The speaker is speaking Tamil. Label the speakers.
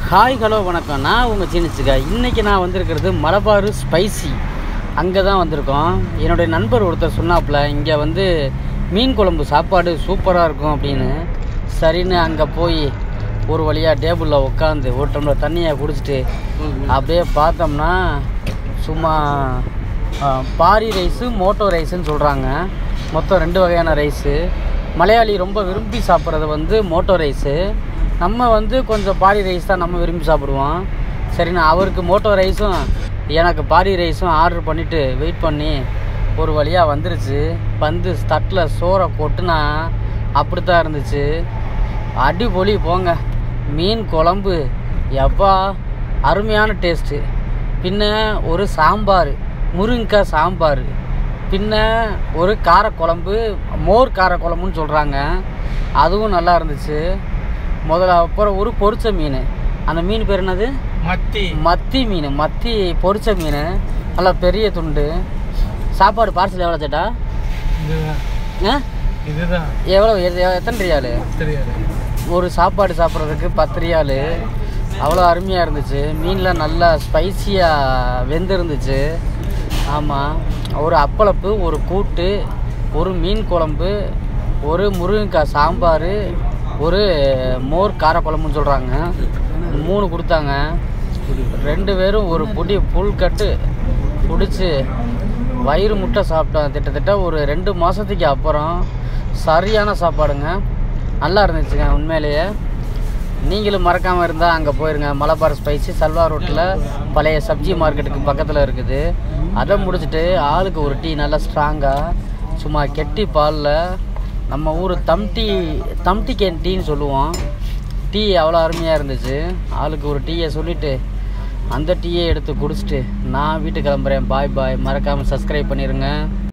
Speaker 1: ஹாய் ஹலோ வணக்கம் நான் உங்கள் சீனிச்சுக்கா இன்றைக்கி நான் வந்திருக்கிறது மலபார் ஸ்பைசி அங்கே தான் வந்திருக்கோம் என்னுடைய நண்பர் ஒருத்தர் சொன்னாப்புல இங்கே வந்து மீன் குழம்பு சாப்பாடு சூப்பராக இருக்கும் அப்படின்னு சரின்னு அங்கே போய் ஒரு வழியாக டேபிளில் உட்காந்து ஒரு டம்ளர் தண்ணியை குடிச்சிட்டு அப்படியே பார்த்தோம்னா சும்மா ஆ, பாரி ரைஸு மோட்டோ ரைஸுன்னு சொல்கிறாங்க மொத்தம் ரெண்டு வகையான ரைஸு மலையாளி ரொம்ப விரும்பி சாப்பிட்றது வந்து மோட்டோ ரைஸு நம்ம வந்து கொஞ்சம் பாரி ரைஸ் தான் நம்ம விரும்பி சாப்பிடுவோம் சரிண்ணா அவருக்கு மோட்டோ ரைஸும் எனக்கு பாரி ரைஸும் ஆர்டர் பண்ணிவிட்டு வெயிட் பண்ணி ஒரு வழியாக வந்துருச்சு வந்து தட்டில் சோறை கொட்டுனா அப்படி தான் இருந்துச்சு அடிப்பொலி போங்க மீன் குழம்பு எப்பா அருமையான டேஸ்ட்டு பின்ன ஒரு சாம்பார் முருங்கைக்காய் சாம்பார் பின்ன ஒரு காரக்குழம்பு மோர் காரக்குழம்புன்னு சொல்கிறாங்க அதுவும் நல்லா இருந்துச்சு முதல்ல அப்புறம் ஒரு பொரிச்ச மீன் அந்த மீன் பேர் என்னது
Speaker 2: மத்தி
Speaker 1: மத்தி மீன் மத்தி பொரிச்ச மீன் நல்லா பெரிய துண்டு சாப்பாடு பார்சல் எவ்வளோ சேட்டா
Speaker 2: இதுதான்
Speaker 1: ஆ
Speaker 2: இதுதான்
Speaker 1: எவ்வளோ எ- எத்தனை ரியாலு
Speaker 2: தெரியாது
Speaker 1: ஒரு சாப்பாடு சாப்பிட்றதுக்கு பத்து ரியாலு அவ்வளோ அருமையாக இருந்துச்சு மீன்லாம் நல்லா ஸ்பைசியாக வெந்திருந்துச்சு ஆமாம் ஒரு அப்பளப்பு ஒரு கூட்டு ஒரு மீன் குழம்பு ஒரு முருங்கைக்காய் சாம்பார் ஒரு மோர் காரக்குழம்புன்னு சொல்கிறாங்க மூணு கொடுத்தாங்க ரெண்டு பேரும் ஒரு பொடி புல் கட்டு பிடிச்சி வயிறு முட்டை சாப்பிட்டோம் கிட்டத்தட்ட ஒரு ரெண்டு மாதத்துக்கு அப்புறம் சரியான சாப்பாடுங்க நல்லா இருந்துச்சுங்க உண்மையிலேயே நீங்களும் மறக்காமல் இருந்தால் அங்கே போயிருங்க மலபார் ஸ்பைசி சல்வா ரோட்டில் பழைய சப்ஜி மார்க்கெட்டுக்கு பக்கத்தில் இருக்குது அதை முடிச்சுட்டு ஆளுக்கு ஒரு டீ நல்லா ஸ்ட்ராங்காக சும்மா கெட்டி பாலில் நம்ம ஊர் தம்டி தம்டி கேன் டீன்னு சொல்லுவோம் டீ அவ்வளோ அருமையாக இருந்துச்சு ஆளுக்கு ஒரு டீயை சொல்லிவிட்டு அந்த டீயை எடுத்து குடிச்சிட்டு நான் வீட்டுக்கு கிளம்புறேன் பாய் பாய் மறக்காமல் சப்ஸ்கிரைப் பண்ணிடுங்க